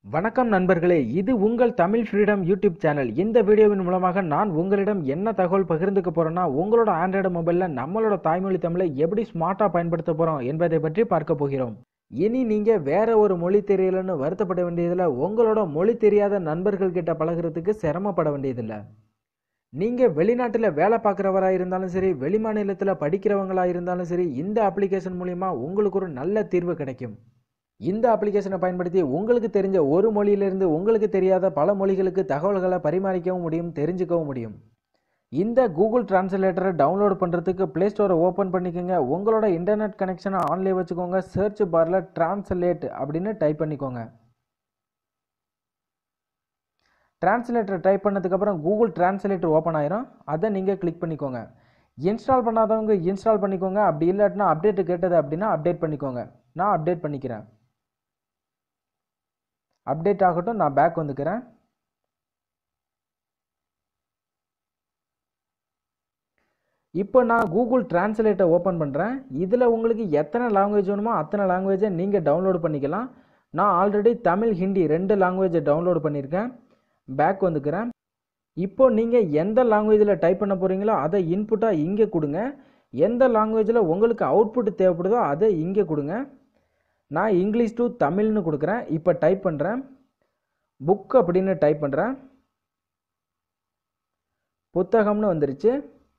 வணக்கம் நண்பர்களே இது உங்கள் தமிழ் ஃப்ரீடம் யூடியூப் சேனல் இந்த வீடியோவின் மூலமாக நான் உங்களிடம் என்ன தகவல் பகிர்ந்துக்க போறேன்னா உங்களோட ஆண்ட்ராய்டு மொபைலில் நம்மளோட தாய்மொழி தமிழை எப்படி ஸ்மார்ட்டாக பயன்படுத்த போகிறோம் என்பதை பற்றி பார்க்க போகிறோம் இனி நீங்கள் வேற ஒரு மொழி தெரியலன்னு வருத்தப்பட வேண்டியதில்லை உங்களோட மொழி தெரியாத நண்பர்கள் கிட்ட பழகுறதுக்கு சிரமப்பட வேண்டியதில்லை நீங்கள் வெளிநாட்டில் வேலை பார்க்குறவராக இருந்தாலும் சரி வெளிமாநிலத்தில் படிக்கிறவங்களா இருந்தாலும் சரி இந்த அப்ளிகேஷன் மூலிமா உங்களுக்கு ஒரு நல்ல தீர்வு கிடைக்கும் இந்த அப்ளிகேஷனை பயன்படுத்தி உங்களுக்கு தெரிஞ்ச ஒரு மொழியிலிருந்து உங்களுக்கு தெரியாத பல மொழிகளுக்கு தகவல்களை பரிமாறிக்கவும் முடியும் தெரிஞ்சுக்கவும் முடியும் இந்த கூகுள் டிரான்ஸ்லேட்டரை டவுன்லோட் பண்ணுறதுக்கு ப்ளே ஸ்டோரை ஓப்பன் பண்ணிக்கோங்க உங்களோட இன்டர்நெட் கனெக்ஷனை ஆன்லேயே வச்சுக்கோங்க சர்ச் பாரில் டிரான்ஸ்லேட் அப்படின்னு டைப் பண்ணிக்கோங்க டிரான்ஸ்லேட்டர் டைப் பண்ணதுக்கப்புறம் கூகுள் டிரான்ஸ்லேட்டர் ஓப்பன் ஆயிரும் அதை நீங்கள் கிளிக் பண்ணிக்கோங்க இன்ஸ்டால் பண்ணாதவங்க இன்ஸ்டால் பண்ணிக்கோங்க அப்படி இல்லாட்டினா அப்டேட் கேட்டது அப்படின்னா அப்டேட் பண்ணிக்கோங்க நான் அப்டேட் பண்ணிக்கிறேன் அப்டேட் ஆகட்டும் நான் பேக் வந்துக்கிறேன் இப்போ நான் கூகுள் டிரான்ஸ்லேட்டை ஓப்பன் பண்ணுறேன் இதில் உங்களுக்கு எத்தனை லாங்குவேஜ் வேணுமோ அத்தனை லாங்குவேஜை நீங்கள் டவுன்லோட் பண்ணிக்கலாம் நான் ஆல்ரெடி தமிழ் ஹிந்தி ரெண்டு லாங்குவேஜை டவுன்லோட் பண்ணியிருக்கேன் பேக் வந்துக்கிறேன் இப்போ நீங்கள் எந்த லாங்குவேஜில் டைப் பண்ண போகிறீங்களோ அதை இன்புட்டாக இங்கே கொடுங்க எந்த லாங்குவேஜில் உங்களுக்கு அவுட்புட் தேவைப்படுதோ அதை இங்கே கொடுங்க நான் இங்கிலீஷ் டு தமிழ்னு கொடுக்குறேன் இப்போ டைப் பண்ணுறேன் புக் அப்படின்னு டைப் பண்ணுறேன் புத்தகம்னு வந்துருச்சு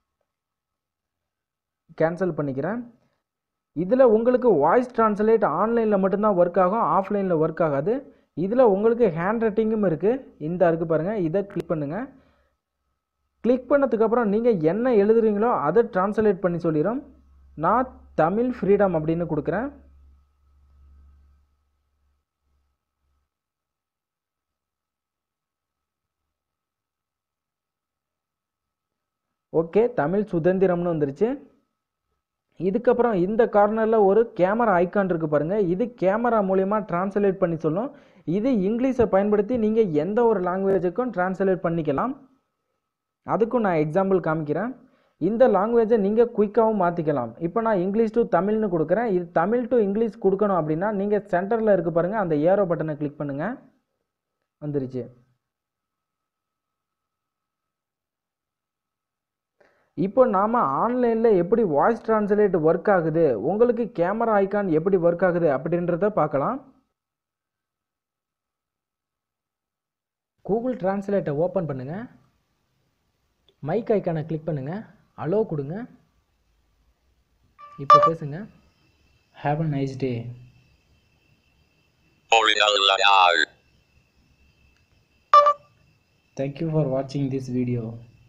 கேன்சல் பண்ணிக்கிறேன் இதில் உங்களுக்கு வாய்ஸ் ட்ரான்ஸ்லேட் ஆன்லைனில் மட்டும்தான் ஒர்க் ஆகும் ஆஃப்லைனில் ஒர்க் ஆகாது இதில் உங்களுக்கு ஹேண்ட் ரைட்டிங்கும் இருக்குது இந்த இருக்குது பாருங்கள் இதை கிளிக் பண்ணுங்கள் கிளிக் பண்ணதுக்கப்புறம் நீங்கள் என்ன எழுதுறீங்களோ அதை ட்ரான்ஸ்லேட் பண்ணி சொல்லிடும் நான் தமிழ் ஃப்ரீடம் அப்படின்னு கொடுக்குறேன் ஓகே தமிழ் சுதந்திரம்னு வந்துருச்சு இதுக்கப்புறம் இந்த கார்னரில் ஒரு கேமரா ஐக்கான் இருக்குது பாருங்கள் இது கேமரா மூலயமா டிரான்ஸ்லேட் பண்ணி சொல்லும் இது இங்கிலீஷை பயன்படுத்தி நீங்கள் எந்த ஒரு லாங்குவேஜுக்கும் டிரான்ஸ்லேட் பண்ணிக்கலாம் அதுக்கும் நான் எக்ஸாம்பிள் காமிக்கிறேன் இந்த லாங்குவேஜை நீங்கள் குயிக்காகவும் மாற்றிக்கலாம் இப்போ நான் இங்கிலீஷ் டு தமிழ்னு கொடுக்குறேன் இது தமிழ் டு இங்கிலீஷ் கொடுக்கணும் அப்படின்னா நீங்கள் சென்டரில் இருக்க பாருங்கள் அந்த ஏரோ பட்டனை கிளிக் பண்ணுங்கள் வந்துருச்சு இப்போ நாம் ஆன்லைனில் எப்படி வாய்ஸ் ட்ரான்ஸ்லேட் ஒர்க் ஆகுது உங்களுக்கு கேமரா ஐக்கான் எப்படி ஒர்க் ஆகுது அப்படின்றத பார்க்கலாம் கூகுள் டிரான்ஸ்லேட்டை ஓப்பன் பண்ணுங்கள் மைக் ஐக்கானை கிளிக் பண்ணுங்கள் அலோ கொடுங்க இப்போ பேசுங்க have a nice day Original thank you for வாட்சிங் this video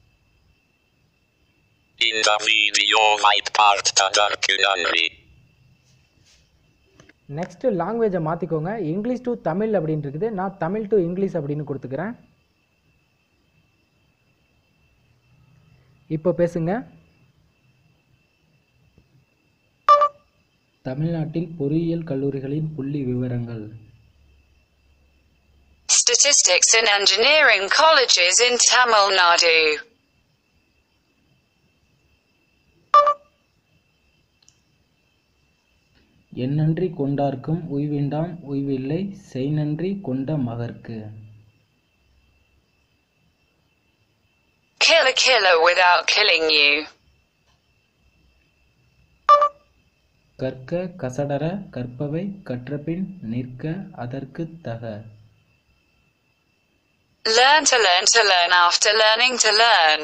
In the video white part documentary. Next லாங்குவேஜை மாற்றிக்கோங்க இங்கிலீஷ் டு தமிழ் அப்படின்னு இருக்குது நான் தமிழ் டு இங்கிலீஷ் அப்படின்னு கொடுத்துக்கிறேன் இப்போ பேசுங்க தமிழ்நாட்டில் பொறியியல் கல்லூரிகளின் புள்ளி விவரங்கள் Statistics and Engineering Colleges in Tamil Nadu. எந்நன்றி கொண்டார்க்கும் உய்விண்டாம் உய்வில்லை செய்நன்றி கொண்ட மகர்க்கு Kill a killer without killing you. கற்க கசடர கற்பவை கற்றபின் நிற்க அதற்கு தக Learn to learn to learn after learning to learn.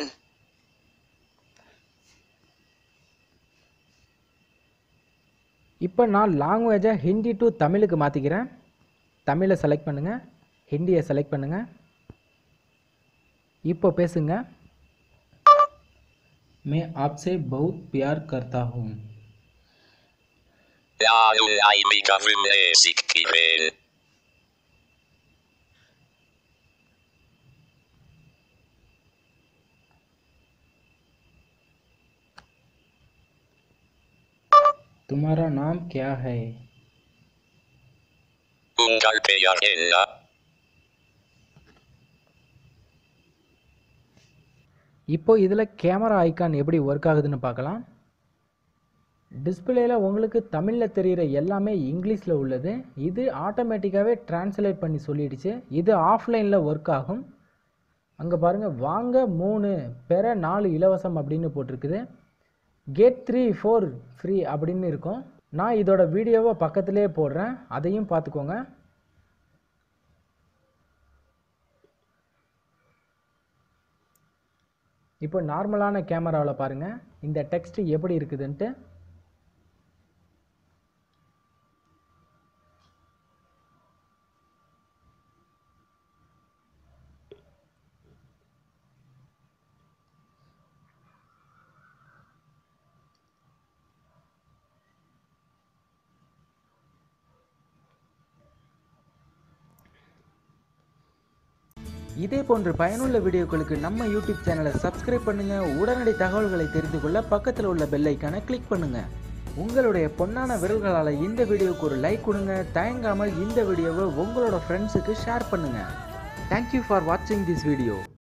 இப்போ நான் லாங்குவேஜை ஹிந்தி டு தமிழுக்கு மாற்றிக்கிறேன் தமிழை செலக்ட் பண்ணுங்கள் ஹிந்தியை செலக்ட் பண்ணுங்கள் இப்போ பேசுங்க मैं आपसे बहुत प्यार करता हूँ Lanu ay mikavim esik kiven. तुम्हारा नाम क्या है Ungal peyar enna. இப்போ இதில் கேமரா ஐக்கான் எப்படி ஒர்க் ஆகுதுன்னு பார்க்கலாம் டிஸ்பிளேல உங்களுக்கு தமிழில் தெரிகிற எல்லாமே இங்கிலீஷில் உள்ளது இது ஆட்டோமேட்டிக்காகவே டிரான்ஸ்லேட் பண்ணி சொல்லிடுச்சு இது ஆஃப்லைனில் ஒர்க் ஆகும் அங்கே பாருங்கள் வாங்க மூணு பெற நாலு இலவசம் அப்படின்னு போட்டிருக்குது கேட் த்ரீ ஃபோர் ஃப்ரீ அப்படின்னு இருக்கும் நான் இதோட வீடியோவை பக்கத்துலேயே போடுறேன் அதையும் பார்த்துக்கோங்க இப்போ நார்மலான கேமராவில் பாருங்கள் இந்த டெக்ஸ்ட் எப்படி இருக்குதுன்ட்டு இதே போன்ற பயனுள்ள வீடியோக்களுக்கு நம்ம யூடியூப் சேனலை சப்ஸ்கிரைப் பண்ணுங்க உடனடி தகவல்களை தெரிந்து கொள்ள பக்கத்தில் உள்ள பெல் ஐக்கானை கிளிக் பண்ணுங்க உங்களுடைய பொன்னான விரல்களால் இந்த வீடியோவுக்கு ஒரு லைக் கொடுங்க தயங்காமல் இந்த வீடியோவை உங்களோட ஃப்ரெண்ட்ஸுக்கு ஷேர் பண்ணுங்க தேங்க்யூ ஃபார் வாட்சிங் திஸ் வீடியோ